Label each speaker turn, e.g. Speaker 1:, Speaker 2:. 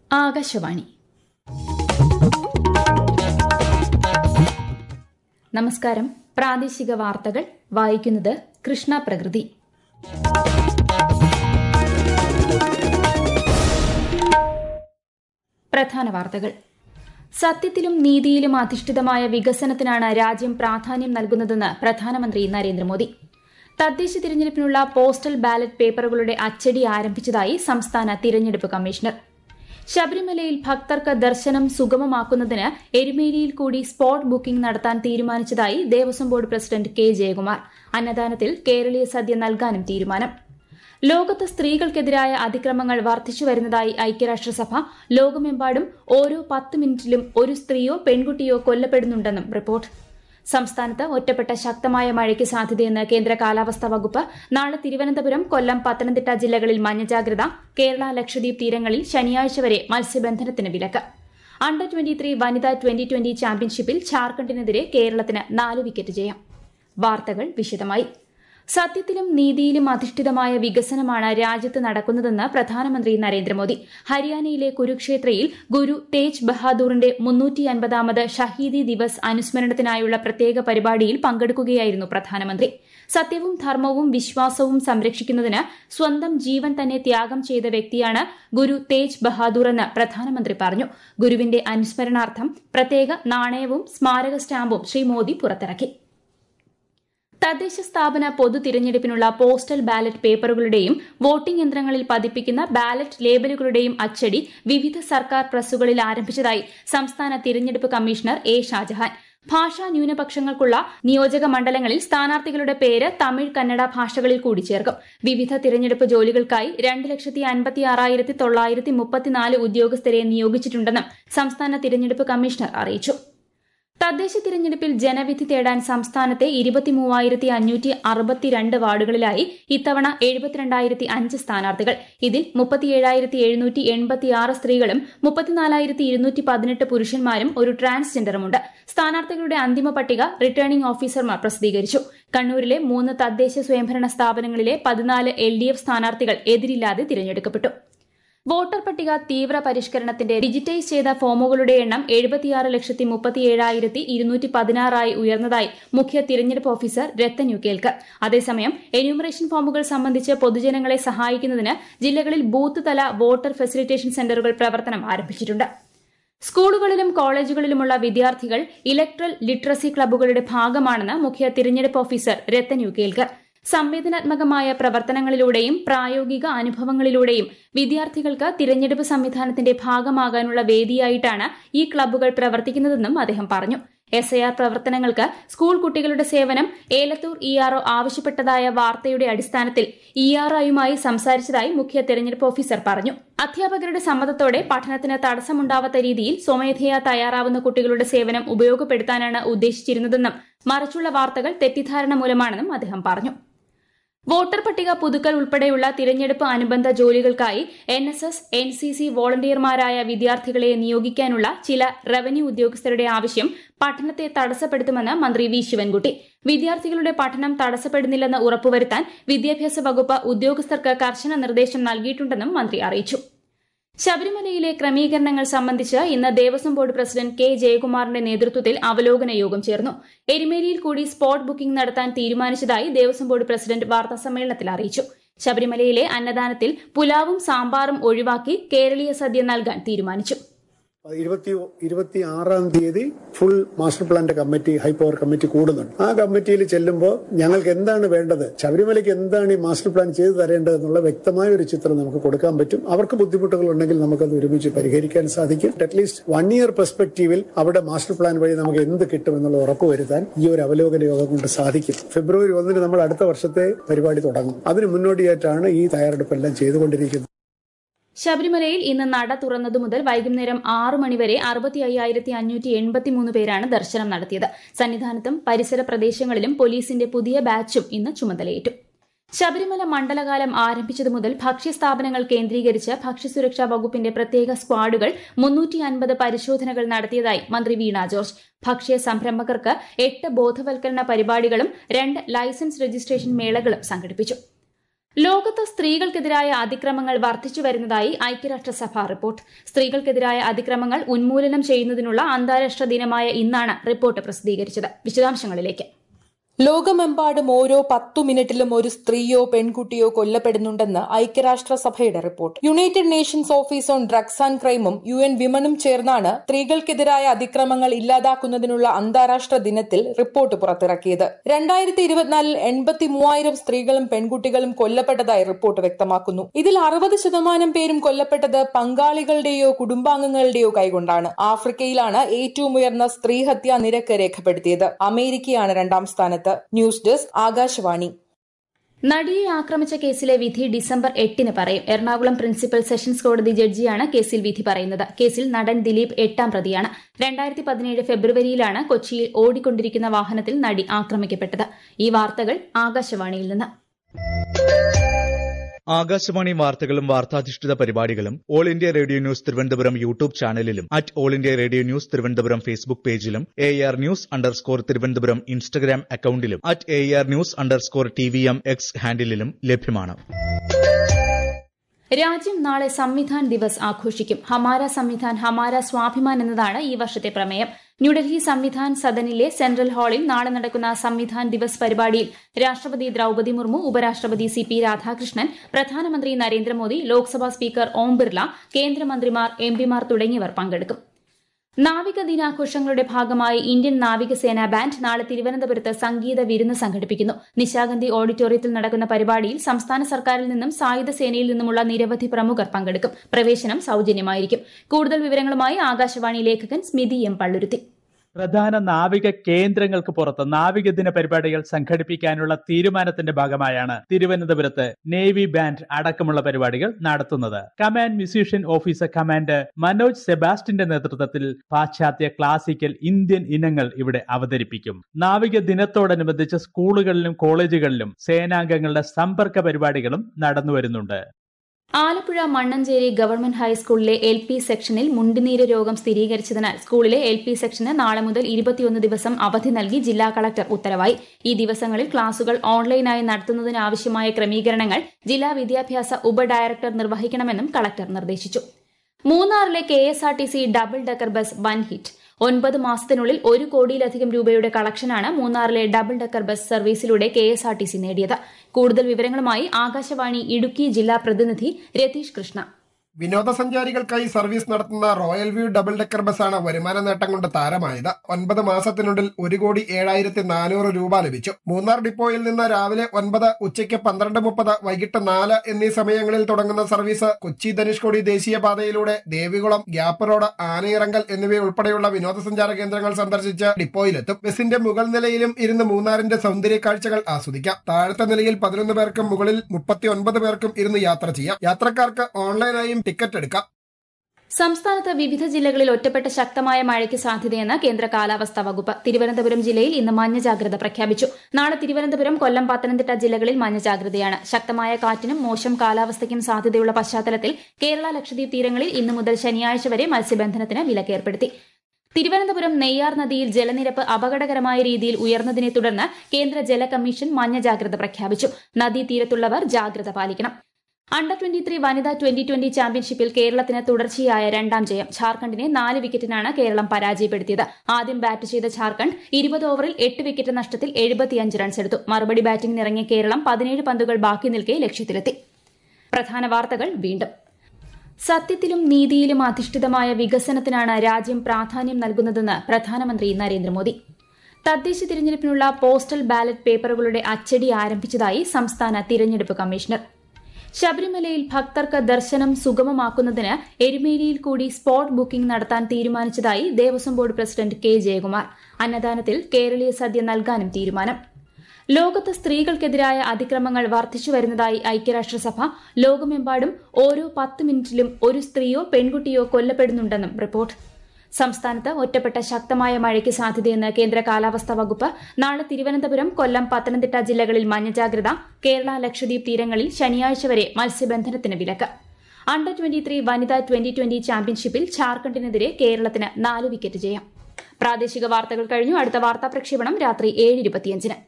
Speaker 1: ആകാശവാണി നമസ്കാരം പ്രാദേശിക വാർത്തകൾ വായിക്കുന്നത് കൃഷ്ണ പ്രകൃതി പ്രധാന വാർത്തകൾ സത്യത്തിലും നീതിയിലും അധിഷ്ഠിതമായ വികസനത്തിനാണ് രാജ്യം പ്രാധാന്യം നൽകുന്നതെന്ന് പ്രധാനമന്ത്രി നരേന്ദ്രമോദി തദ്ദേശ തിരഞ്ഞെടുപ്പിനുള്ള പോസ്റ്റൽ ബാലറ്റ് പേപ്പറുകളുടെ അച്ചടി ആരംഭിച്ചതായി സംസ്ഥാന തിരഞ്ഞെടുപ്പ് കമ്മീഷണർ ശബരിമലയിൽ ഭക്തർക്ക് ദർശനം സുഗമമാക്കുന്നതിന് എരുമേലിയിൽ കൂടി സ്പോട്ട് ബുക്കിംഗ് നടത്താൻ തീരുമാനിച്ചതായി Devaswom board president K Jayakumar അന്നദാനത്തിൽ കേരളീയ സദ്യ നൽകാനും തീരുമാനം ലോകത്ത് സ്ത്രീകൾക്കെതിരായ അതിക്രമങ്ങൾ വർദ്ധിച്ചു വരുന്നതായി ഐക്യരാഷ്ട്രസഭ ലോകമെമ്പാടും ഓരോ പത്ത് മിനിറ്റിലും ഒരു സ്ത്രീയോ പെൺകുട്ടിയോ കൊല്ലപ്പെടുന്നുണ്ടെന്നും റിപ്പോർട്ട് സംസ്ഥാനത്ത് ഒറ്റപ്പെട്ട ശക്തമായ മഴയ്ക്ക് സാധ്യതയെന്ന് കേന്ദ്ര കാലാവസ്ഥാ വകുപ്പ് നാളെ തിരുവനന്തപുരം കൊല്ലം പത്തനംതിട്ട ജില്ലകളിൽ മഞ്ഞ ജാഗ്രത കേരള ലക്ഷദ്വീപ് തീരങ്ങളിൽ ശനിയാഴ്ച വരെ മത്സ്യബന്ധനത്തിന് വിലക്ക് അണ്ടർ ട്വന്റി ത്രീ വനിതാ ട്വന്റി ട്വന്റി ചാമ്പ്യൻഷിപ്പിൽ ഝാർഖണ്ഡിനെതിരെ കേരളത്തിന് നാല് വിക്കറ്റ് ജയം വാർത്തകൾ വിശദമായി സത്യത്തിലും നീതിയിലും അധിഷ്ഠിതമായ വികസനമാണ് രാജ്യത്ത് നടക്കുന്നതെന്ന് പ്രധാനമന്ത്രി നരേന്ദ്രമോദി ഹരിയാനയിലെ കുരുക്ഷേത്രയിൽ ഗുരു തേജ് ബഹാദൂറിന്റെ മുന്നൂറ്റി അൻപതാമത് ഷഹീദി ദിവസ് അനുസ്മരണത്തിനായുള്ള പ്രത്യേക പരിപാടിയിൽ പങ്കെടുക്കുകയായിരുന്നു പ്രധാനമന്ത്രി സത്യവും ധർമ്മവും വിശ്വാസവും സംരക്ഷിക്കുന്നതിന് സ്വന്തം ജീവൻ തന്നെ ത്യാഗം ചെയ്ത വ്യക്തിയാണ് ഗുരു തേജ് ബഹാദൂർ എന്ന് പ്രധാനമന്ത്രി പറഞ്ഞു ഗുരുവിന്റെ അനുസ്മരണാർത്ഥം പ്രത്യേക നാണയവും സ്മാരക സ്റ്റാമ്പും ശ്രീ മോദി പുറത്തിറക്കി തദ്ദേശ സ്ഥാപന പൊതു തിരഞ്ഞെടുപ്പിനുള്ള പോസ്റ്റൽ ബാലറ്റ് പേപ്പറുകളുടെയും വോട്ടിംഗ് യന്ത്രങ്ങളിൽ പതിപ്പിക്കുന്ന ബാലറ്റ് ലേബലുകളുടെയും അച്ചടി വിവിധ സർക്കാർ പ്രസ്സുകളിൽ ആരംഭിച്ചതായി സംസ്ഥാന തിരഞ്ഞെടുപ്പ് കമ്മീഷണർ എ ഷാജഹാൻ ഭാഷാ ന്യൂനപക്ഷങ്ങൾക്കുള്ള നിയോജക മണ്ഡലങ്ങളിൽ സ്ഥാനാർത്ഥികളുടെ പേര് തമിഴ് കന്നഡ ഭാഷകളിൽ കൂടി ചേർക്കും വിവിധ തിരഞ്ഞെടുപ്പ് ജോലികൾക്കായി രണ്ട് ലക്ഷത്തി അൻപത്തി ആറായിരത്തി തൊള്ളായിരത്തി മുപ്പത്തിനാല് ഉദ്യോഗസ്ഥരെ നിയോഗിച്ചിട്ടുണ്ടെന്നും സംസ്ഥാന തിരഞ്ഞെടുപ്പ് കമ്മീഷണർ അറിയിച്ചു തദ്ദേശ തിരഞ്ഞെടുപ്പിൽ ജനവിധി തേടാൻ സംസ്ഥാനത്തെ ഇരുപത്തിമൂവായിരത്തി അഞ്ഞൂറ്റി അറുപത്തിരണ്ട് വാർഡുകളിലായി ഇത്തവണ എഴുപത്തിരണ്ടായിരത്തി അഞ്ച് സ്ഥാനാർത്ഥികൾ ഇതിൽ മുപ്പത്തിയേഴായിരത്തി എഴുന്നൂറ്റി എൺപത്തിയാറ് സ്ത്രീകളും മുപ്പത്തിനാലായിരത്തി ഇരുന്നൂറ്റി പതിനെട്ട് പുരുഷന്മാരും ഒരു ട്രാൻസ്ജെൻഡറുമുണ്ട് സ്ഥാനാർത്ഥികളുടെ അന്തിമ പട്ടിക റിട്ടേണിംഗ് ഓഫീസർമാർ പ്രസിദ്ധീകരിച്ചു കണ്ണൂരിലെ മൂന്ന് തദ്ദേശ സ്വയംഭരണ സ്ഥാപനങ്ങളിലെ പതിനാല് എൽ ഡി എഫ് സ്ഥാനാർത്ഥികൾ എതിരില്ലാതെ തിരഞ്ഞെടുക്കപ്പെട്ടു വോട്ടർ പട്ടിക തീവ്ര പരിഷ്കരണത്തിന്റെ ഡിജിറ്റൈസ് ചെയ്ത ഫോമുകളുടെ എണ്ണം എഴുപത്തിയാറ് ലക്ഷത്തി മുപ്പത്തിയേഴായിരത്തി ഇരുന്നൂറ്റി പതിനാറായി ഉയർന്നതായി മുഖ്യ തിരഞ്ഞെടുപ്പ് ഓഫീസർ രത്തൻ യു കേൽക്കർ അതേസമയം എന്യൂമറേഷൻ ഫോമുകൾ സംബന്ധിച്ച് പൊതുജനങ്ങളെ സഹായിക്കുന്നതിന് ജില്ലകളിൽ ബൂത്ത് തല വോട്ടർ ഫെസിലിറ്റേഷൻ സെന്ററുകൾ പ്രവർത്തനം ആരംഭിച്ചിട്ടുണ്ട് സ്കൂളുകളിലും കോളേജുകളിലുമുള്ള വിദ്യാർത്ഥികൾ ഇലക്ട്രൽ ലിറ്ററസി ക്ലബ്ബുകളുടെ ഭാഗമാണെന്ന് മുഖ്യ തിരഞ്ഞെടുപ്പ് ഓഫീസർ രത്തൻ യു കേൽക്കർ സംവേദനാത്മകമായ പ്രവർത്തനങ്ങളിലൂടെയും പ്രായോഗിക അനുഭവങ്ങളിലൂടെയും വിദ്യാർത്ഥികൾക്ക് തിരഞ്ഞെടുപ്പ് സംവിധാനത്തിന്റെ ഭാഗമാകാനുള്ള വേദിയായിട്ടാണ് ഈ ക്ലബ്ബുകൾ പ്രവർത്തിക്കുന്നതെന്നും അദ്ദേഹം പറഞ്ഞു എസ് ഐ ആർ പ്രവർത്തനങ്ങൾക്ക് സ്കൂൾ കുട്ടികളുടെ സേവനം ഏലത്തൂർ ഇ ആർഒ ആവശ്യപ്പെട്ടതായ വാർത്തയുടെ അടിസ്ഥാനത്തിൽ ഇ ആർഒയുമായി സംസാരിച്ചതായി മുഖ്യ തെരഞ്ഞെടുപ്പ് ഓഫീസർ പറഞ്ഞു അധ്യാപകരുടെ സമ്മതത്തോടെ പഠനത്തിന് തടസ്സമുണ്ടാവാത്ത രീതിയിൽ സ്വമേധയാ തയ്യാറാവുന്ന കുട്ടികളുടെ സേവനം ഉപയോഗപ്പെടുത്താനാണ് ഉദ്ദേശിച്ചിരുന്നതെന്നും മറിച്ചുള്ള വാർത്തകൾ തെറ്റിദ്ധാരണ മൂലമാണെന്നും അദ്ദേഹം പറഞ്ഞു വോട്ടർ പട്ടിക പുതുക്കൽ ഉൾപ്പെടെയുള്ള തിരഞ്ഞെടുപ്പ് അനുബന്ധ ജോലികൾക്കായി N S S N C C വോളണ്ടിയർമാരായ വിദ്യാർത്ഥികളെ നിയോഗിക്കാനുള്ള ചില റവന്യൂ ഉദ്യോഗസ്ഥരുടെ ആവശ്യം പഠനത്തെ തടസ്സപ്പെടുത്തുമെന്ന് മന്ത്രി വി ശിവൻകുട്ടി വിദ്യാർത്ഥികളുടെ പഠനം തടസ്സപ്പെടുന്നില്ലെന്ന് ഉറപ്പുവരുത്താൻ വിദ്യാഭ്യാസ വകുപ്പ് ഉദ്യോഗസ്ഥർക്ക് കർശന നിർദ്ദേശം നൽകിയിട്ടുണ്ടെന്നും മന്ത്രി അറിയിച്ചു ശബരിമലയിലെ ക്രമീകരണങ്ങൾ സംബന്ധിച്ച് ഇന്ന് ദേവസ്വം ബോർഡ് പ്രസിഡന്റ് കെ ജയകുമാറിന്റെ നേതൃത്വത്തിൽ അവലോകന യോഗം ചേർന്നു എരുമേലിയിൽ കൂടി സ്പോട്ട് ബുക്കിംഗ് നടത്താൻ തീരുമാനിച്ചതായി ദേവസ്വം ബോർഡ് പ്രസിഡന്റ് വാർത്താസമ്മേളനത്തിൽ അറിയിച്ചു ശബരിമലയിലെ അന്നദാനത്തിൽ പുലാവും സാമ്പാറും ഒഴിവാക്കി കേരളീയ സദ്യ നൽകാൻ തീരുമാനിച്ചു
Speaker 2: ഇരുപത്തി ഇരുപത്തി ആറാം തീയതി ഫുൾ മാസ്റ്റർ പ്ലാന്റെ കമ്മിറ്റി ഹൈ പവർ കമ്മിറ്റി കൂടുന്നുണ്ട് ആ കമ്മിറ്റിയിൽ ചെല്ലുമ്പോൾ ഞങ്ങൾക്ക് എന്താണ് വേണ്ടത് ശബരിമലയ്ക്ക് എന്താണ് ഈ മാസ്റ്റർ പ്ലാൻ ചെയ്തു തരേണ്ടത് എന്നുള്ള വ്യക്തമായ ഒരു ചിത്രം നമുക്ക് കൊടുക്കാൻ പറ്റും അവർക്ക് ബുദ്ധിമുട്ടുകൾ ഉണ്ടെങ്കിൽ നമുക്കത് ഒരുമിച്ച് പരിഹരിക്കാൻ സാധിക്കും അറ്റ്ലീസ്റ്റ് വൺ ഇയർ പെർസ്പെക്റ്റീവിൽ അവിടെ മാസ്റ്റർ പ്ലാൻ വഴി നമുക്ക് എന്ത് കിട്ടും എന്നുള്ള ഉറപ്പുവരുത്താൻ ഈ ഒരു അവലോകന യോഗം കൊണ്ട് സാധിക്കും ഫെബ്രുവരി ഒന്നിന് നമ്മൾ അടുത്ത വർഷത്തെ പരിപാടി തുടങ്ങും അതിന് മുന്നോടിയായിട്ടാണ് ഈ തയ്യാറെടുപ്പെല്ലാം ചെയ്തുകൊണ്ടിരിക്കുന്നത്
Speaker 1: ശബരിമലയിൽ ഇന്ന് നട തുറന്നതു മുതൽ വൈകുന്നേരം ആറ് മണിവരെ അറുപത്തി അയ്യായിരത്തി അഞ്ഞൂറ്റി എൺപത്തിമൂന്ന് പേരാണ് ദർശനം നടത്തിയത് സന്നിധാനത്തും പരിസര പ്രദേശങ്ങളിലും പോലീസിന്റെ പുതിയ ബാച്ചും ഇന്ന് ചുമതലയേറ്റു ശബരിമല മണ്ഡലകാലം ആരംഭിച്ചതു മുതൽ ഭക്ഷ്യസ്ഥാപനങ്ങൾ കേന്ദ്രീകരിച്ച് ഭക്ഷ്യസുരക്ഷാ വകുപ്പിന്റെ പ്രത്യേക സ്ക്വാഡുകൾ മുന്നൂറ്റി അൻപത് പരിശോധനകൾ നടത്തിയതായി മന്ത്രി വീണ ജോർജ് ഭക്ഷ്യ സംരംഭകർക്ക് എട്ട് ബോധവൽക്കരണ പരിപാടികളും രണ്ട് ലൈസൻസ് രജിസ്ട്രേഷൻ മേളകളും സംഘടിപ്പിച്ചു ലോകത്ത് സ്ത്രീകൾക്കെതിരായ അതിക്രമങ്ങൾ വർദ്ധിച്ചു വരുന്നതായി ഐക്യരാഷ്ട്രസഭ റിപ്പോർട്ട് സ്ത്രീകൾക്കെതിരായ അതിക്രമങ്ങൾ ഉന്മൂലനം ചെയ്യുന്നതിനുള്ള അന്താരാഷ്ട്ര ദിനമായ ഇന്നാണ് റിപ്പോർട്ട് പ്രസിദ്ധീകരിച്ചത് വിശദാംശങ്ങളിലേക്ക്
Speaker 3: ലോകമെമ്പാടും ഓരോ പത്തു മിനിറ്റിലും ഒരു സ്ത്രീയോ പെൺകുട്ടിയോ കൊല്ലപ്പെടുന്നുണ്ടെന്ന് ഐക്യരാഷ്ട്രസഭയുടെ report United Nations office on drugs and ക്രൈമും യു എൻ വിമനും ചേർന്നാണ് സ്ത്രീകൾക്കെതിരായ അതിക്രമങ്ങൾ ഇല്ലാതാക്കുന്നതിനുള്ള അന്താരാഷ്ട്ര ദിനത്തിൽ റിപ്പോർട്ട് പുറത്തിറക്കിയത് രണ്ടായിരത്തി ഇരുപത്തിനാലിൽ എൺപത്തി മൂവായിരം സ്ത്രീകളും പെൺകുട്ടികളും കൊല്ലപ്പെട്ടതായി റിപ്പോർട്ട് വ്യക്തമാക്കുന്നു ഇതിൽ അറുപത് ശതമാനം പേരും കൊല്ലപ്പെട്ടത് പങ്കാളികളുടെയോ കുടുംബാംഗങ്ങളുടെയോ കൈകൊണ്ടാണ് ആഫ്രിക്കയിലാണ് ഏറ്റവും ഉയർന്ന സ്ത്രീഹത്യാ നിരക്ക് രേഖപ്പെടുത്തിയത് അമേരിക്കയാണ് രണ്ടാം സ്ഥാനത്ത് ന്യൂസ് ഡെസ്ക് ആകാശവാണി
Speaker 1: നടിയെ ആക്രമിച്ച കേസിലെ വിധി ഡിസംബർ എട്ടിന് പറയും എറണാകുളം പ്രിൻസിപ്പൽ സെഷൻസ് കോടതി ജഡ്ജിയാണ് കേസിൽ വിധി പറയുന്നത് കേസിൽ നടൻ ദിലീപ് എട്ടാം പ്രതിയാണ് രണ്ടായിരത്തി പതിനേഴ് ഫെബ്രുവരിയിലാണ് കൊച്ചിയിൽ ഓടിക്കൊണ്ടിരിക്കുന്ന വാഹനത്തിൽ നടി ആക്രമിക്കപ്പെട്ടത് ഈ വാർത്തകൾ ആകാശവാണിയിൽ നിന്ന്
Speaker 4: ആകാശവാണി വാർത്തകളും വാർത്താധിഷ്ഠിത പരിപാടികളും All India Radio news Thiruvananthapuram YouTube ചാനലിലും at All India Radio news Thiruvananthapuram Facebook പേജിലും A R news underscore Thiruvananthapuram Instagram അക്കൌണ്ടിലും at A R news underscore T V M X ഹാൻഡിലും ലഭ്യമാണ്
Speaker 1: രാജ്യം നാളെ സംവിധാൻ ദിവസ് ആഘോഷിക്കും ഹമാര സംവിധാൻ ഹമാര സ്വാഭിമാൻ എന്നതാണ് ഈ വർഷത്തെ പ്രമേയം ന്യൂഡൽഹി സംവിധാൻ സദനിലെ സെൻട്രൽ ഹാളിൽ നാളെ നടക്കുന്ന സംവിധാൻ ദിവസ് പരിപാടിയിൽ രാഷ്ട്രപതി ദ്രൌപതി മുർമു ഉപരാഷ്ട്രപതി സി പി രാധാകൃഷ്ണൻ പ്രധാനമന്ത്രി നരേന്ദ്രമോദി ലോക്സഭാ സ്പീക്കർ ഓം ബിർള കേന്ദ്രമന്ത്രിമാർ എംപിമാർ തുടങ്ങിയവർ പങ്കെടുക്കും നാവിക ദിനാഘോഷങ്ങളുടെ ഭാഗമായി ഇന്ത്യൻ നാവികസേന ബാൻഡ് നാളെ തിരുവനന്തപുരത്ത് സംഗീത വിരുന്ന് സംഘടിപ്പിക്കുന്നു നിശാഗന്ധി ഓഡിറ്റോറിയത്തിൽ നടക്കുന്ന പരിപാടിയിൽ സംസ്ഥാന സർക്കാരിൽ നിന്നും സായുധ സേനയിൽ നിന്നുമുള്ള നിരവധി പ്രമുഖർ പങ്കെടുക്കും പ്രവേശനം സൌജന്യമായിരിക്കും കൂടുതൽ വിവരങ്ങളുമായി ആകാശവാണി ലേഖകൻ സ്മിതി എം പള്ളുരുത്തി
Speaker 5: പ്രധാന നാവിക കേന്ദ്രങ്ങൾക്ക് പുറത്ത് നാവിക ദിന പരിപാടികൾ സംഘടിപ്പിക്കാനുള്ള തീരുമാനത്തിന്റെ ഭാഗമായാണ് തിരുവനന്തപുരത്ത് നേവി ബാൻഡ് അടക്കമുള്ള പരിപാടികൾ നടത്തുന്നത് command musician officer commander Manoj സെബാസ്റ്റിന്റെ നേതൃത്വത്തിൽ പാശ്ചാത്യ ക്ലാസിക്കൽ ഇന്ത്യൻ ഇനങ്ങൾ ഇവിടെ അവതരിപ്പിക്കും നാവിക ദിനത്തോടനുബന്ധിച്ച് സ്കൂളുകളിലും കോളേജുകളിലും സേനാംഗങ്ങളുടെ സമ്പർക്ക പരിപാടികളും നടന്നുവരുന്നുണ്ട്
Speaker 1: ആലപ്പുഴ മണ്ണഞ്ചേരി ഗവൺമെന്റ് ഹൈസ്കൂളിലെ എൽ പി സെക്ഷനിൽ മുണ്ടിനീര് രോഗം സ്ഥിരീകരിച്ചതിനാൽ സ്കൂളിലെ എൽ പി സെക്ഷന് നാളെ മുതൽ ഇരുപത്തിയൊന്ന് ദിവസം അവധി നൽകി ജില്ലാ കളക്ടർ ഉത്തരവായി ഈ ദിവസങ്ങളിൽ ക്ലാസുകൾ ഓൺലൈനായി നടത്തുന്നതിനാവശ്യമായ ക്രമീകരണങ്ങൾ ജില്ലാ വിദ്യാഭ്യാസ ഉപഡയറക്ടർ നിർവഹിക്കണമെന്നും കളക്ടർ നിർദ്ദേശിച്ചു മൂന്നാറിലെ K S R T C double decker bus വൻ ഹിറ്റ് ഒൻപത് മാസത്തിനുള്ളിൽ ഒരു കോടിയിലധികം രൂപയുടെ കളക്ഷനാണ് മൂന്നാറിലെ ഡബിൾ ഡെക്കർ ബസ് സർവീസിലൂടെ K S R T C നേടിയത് കൂടുതൽ വിവരങ്ങളുമായി ആകാശവാണി ഇടുക്കി ജില്ലാ പ്രതിനിധി രതീഷ് കൃഷ്ണ
Speaker 6: വിനോദസഞ്ചാരികൾക്കായി സർവീസ് നടത്തുന്ന റോയൽ വ്യൂ ഡബിൾ ഡെക്കർ ബസ്സാണ് വരുമാന നേട്ടം കൊണ്ട് താരമായത് ഒൻപത് മാസത്തിനുള്ളിൽ ഒരു കോടി ഏഴായിരത്തി നാനൂറ് രൂപ ലഭിച്ചു മൂന്നാർ ഡിപ്പോയിൽ നിന്ന് രാവിലെ ഒൻപത് ഉച്ചയ്ക്ക് പന്ത്രണ്ട് മുപ്പത് വൈകിട്ട് നാല് എന്നീ സമയങ്ങളിൽ തുടങ്ങുന്ന സർവീസ് കൊച്ചി ധനുഷ്കോടി ദേശീയപാതയിലൂടെ ദേവികുളം ഗ്യാപ്പ് റോഡ് ആനയിറങ്കൽ എന്നിവയുൾപ്പെടെയുള്ള വിനോദസഞ്ചാര കേന്ദ്രങ്ങൾ സന്ദർശിച്ച് ഡിപ്പോയിലെത്തും ബസിന്റെ മുകൾ നിലയിലും ഇരുന്ന് മൂന്നാറിന്റെ സൗന്ദര്യ കാഴ്ചകൾ ആസ്വദിക്കാം താഴത്തെ നിലയിൽ പതിനൊന്ന് പേർക്കും മുകളിൽ മുപ്പത്തി ഒൻപത് പേർക്കും ഇരുന്ന് യാത്ര ചെയ്യാം യാത്രക്കാർക്ക് ഓൺലൈനായും ടിക്കറ്റ് എടുക്കാം
Speaker 1: സംസ്ഥാനത്ത് വിവിധ ജില്ലകളിൽ ഒറ്റപ്പെട്ട ശക്തമായ മഴയ്ക്ക് സാധ്യതയെന്ന് കേന്ദ്ര കാലാവസ്ഥാ വകുപ്പ് തിരുവനന്തപുരം ജില്ലയിൽ ഇന്ന് മഞ്ഞ ജാഗ്രത പ്രഖ്യാപിച്ചു നാളെ തിരുവനന്തപുരം കൊല്ലം പത്തനംതിട്ട ജില്ലകളിൽ മഞ്ഞ ജാഗ്രതയാണ് ശക്തമായ കാറ്റിനും മോശം കാലാവസ്ഥയ്ക്കും സാധ്യതയുള്ള പശ്ചാത്തലത്തിൽ കേരള ലക്ഷദ്വീപ് തീരങ്ങളിൽ ഇന്നു മുതൽ ശനിയാഴ്ച വരെ മത്സ്യബന്ധനത്തിന് വിലക്കേർപ്പെടുത്തി തിരുവനന്തപുരം നെയ്യാർ നദിയിൽ ജലനിരപ്പ് അപകടകരമായ രീതിയിൽ ഉയർന്നതിനെ തുടർന്ന് കേന്ദ്ര ജല കമ്മീഷൻ മഞ്ഞ ജാഗ്രത പ്രഖ്യാപിച്ചു നദീതീരത്തുള്ളവർ ജാഗ്രത പാലിക്കണം അണ്ടർ ട്വന്റി ത്രീ വനിതാ ട്വന്റി ട്വന്റി ചാമ്പ്യൻഷിപ്പിൽ കേരളത്തിന് തുടർച്ചയായ രണ്ടാം ജയം ഝാർഖണ്ഡിനെ നാല് വിക്കറ്റിനാണ് കേരളം പരാജയപ്പെടുത്തിയത് ആദ്യം ബാറ്റ് ചെയ്ത ഝാർഖണ്ഡ് ഇരുപത് ഓവറിൽ എട്ട് വിക്കറ്റ് നഷ്ടത്തിൽ എഴുപത്തിയഞ്ച് റൺസ് എടുത്തു മറുപടി ബാറ്റിംഗിനിറങ്ങിയ കേരളം പതിനേഴ് പന്തുകൾ ബാക്കി നിൽക്കെ ലക്ഷ്യത്തിലെത്തി പ്രധാന വാർത്തകൾ വീണ്ടും സത്യത്തിലും നീതിയിലും അധിഷ്ഠിതമായ വികസനത്തിനാണ് രാജ്യം പ്രാധാന്യം നൽകുന്നതെന്ന് പ്രധാനമന്ത്രി നരേന്ദ്രമോദി തദ്ദേശ തിരഞ്ഞെടുപ്പിനുള്ള പോസ്റ്റൽ ബാലറ്റ് പേപ്പറുകളുടെ അച്ചടി ആരംഭിച്ചതായി സംസ്ഥാന തിരഞ്ഞെടുപ്പ് കമ്മീഷണർ ശബരിമലയിൽ ഭക്തർക്ക് ദർശനം സുഗമമാക്കുന്നതിന് എരുമേലിയിൽ കൂടി സ്പോട്ട് ബുക്കിംഗ് നടത്താൻ തീരുമാനിച്ചതായി Devaswom board president K Jayakumar അന്നദാനത്തിൽ കേരളീയ സദ്യ നൽകാനും തീരുമാനം ലോകത്ത് സ്ത്രീകൾക്കെതിരായ അതിക്രമങ്ങൾ വർദ്ധിച്ചു വരുന്നതായി ഐക്യരാഷ്ട്രസഭ ലോകമെമ്പാടും ഓരോ പത്ത് മിനിറ്റിലും ഒരു സ്ത്രീയോ പെൺകുട്ടിയോ കൊല്ലപ്പെടുന്നുണ്ടെന്നും റിപ്പോർട്ട് സംസ്ഥാനത്ത് ഒറ്റപ്പെട്ട ശക്തമായ മഴയ്ക്ക് സാധ്യതയെന്ന് കേന്ദ്ര കാലാവസ്ഥാ വകുപ്പ് നാളെ തിരുവനന്തപുരം കൊല്ലം പത്തനംതിട്ട ജില്ലകളിൽ മഞ്ഞ ജാഗ്രത കേരള ലക്ഷദ്വീപ് തീരങ്ങളിൽ ശനിയാഴ്ച വരെ മത്സ്യബന്ധനത്തിന് വിലക്ക് അണ്ടർ ട്വന്റി ത്രീ വനിതാ ട്വന്റി ട്വന്റി ചാമ്പ്യൻഷിപ്പിൽ ഝാർഖണ്ഡിനെതിരെ കേരളത്തിന് നാല് വിക്കറ്റ് ജയം പ്രാദേശിക വാർത്തകൾ കഴിഞ്ഞു അടുത്ത വാർത്താ പ്രക്ഷേപണം രാത്രി ഏഴ് ഇരുപത്തിയഞ്ചിന്